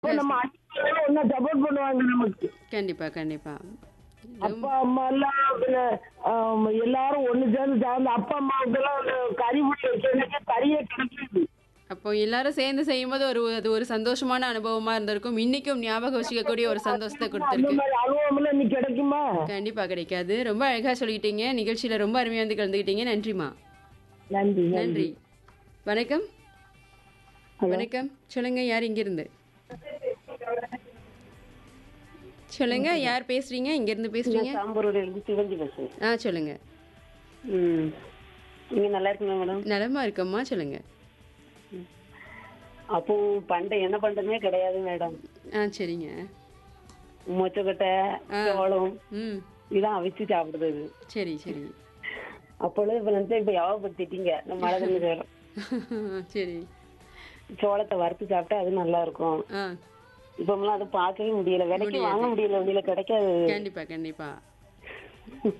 அப்ப நம்ம அண்ணன் ஒன்னா சப்போர்ட் பண்ணுவாங்க நமக்கு கண்டிப்பா கண்டிப்பா அப்பா அம்மா எல்லாம் பின்ன, ஆம், எல்லாரும் ஒண்ணு சேர்ந்து சார்ந்து அப்பா அம்மாவுக்கெல்லாம் அந்த கறி முடி வைக்கிறதுக்கு கறியே கிடைக்காது அப்போ எல்லாரும் சேர்ந்து செய்யும்போது ஒரு அது ஒரு சந்தோஷமான அனுபவமா இருந்திருக்கும் இன்னைக்கும் ஞாபகம் வச்சுக்கக்கூடிய ஒரு சந்தோஷத்தை அந்த கொடுத்துருக்கு மாதிரி அனுபவம் எல்லாம் இன்னைக்கு கிடைக்குமா கண்டிப்பா கிடைக்காது ரொம்ப அழகா சொல்லிட்டீங்க நிகழ்ச்சியில ரொம்ப அருமையா வந்து கலந்துக்கிட்டீங்க நன்றிமா நன்றி நன்றி வணக்கம் வணக்கம் சொல்லுங்க யார் இங்கிருந்து சொல்லுங்க யார் பேசுறீங்க இங்க இருந்து பேசுறீங்க சாம்பரோட இருந்து சிவஞ்சி பேசுறேன் ஆ சொல்லுங்க ம் நீங்க நல்லா இருக்கீங்களா மேடம் நலமா இருக்கம்மா சொல்லுங்க அப்போ பண்டை என்ன பண்டமே கிடையாது மேடம் ஆ சரிங்க மொச்சக்கொட்டை சோளம் ம் இதான் அவிச்சு சாப்பிடுறது சரி சரி அப்பொழுது இப்ப நினைச்சா இப்ப யாவப்படுத்திட்டீங்க இந்த மழை தண்ணி சேரும் சரி சோளத்தை வறுத்து சாப்பிட்டா அது நல்லா இருக்கும் ஆ இப்பமெல்லாம் அதை பார்க்கவே முடியல விலைக்கு வாங்க முடியல வெளியில கிடைக்காது கண்டிப்பா கண்டிப்பா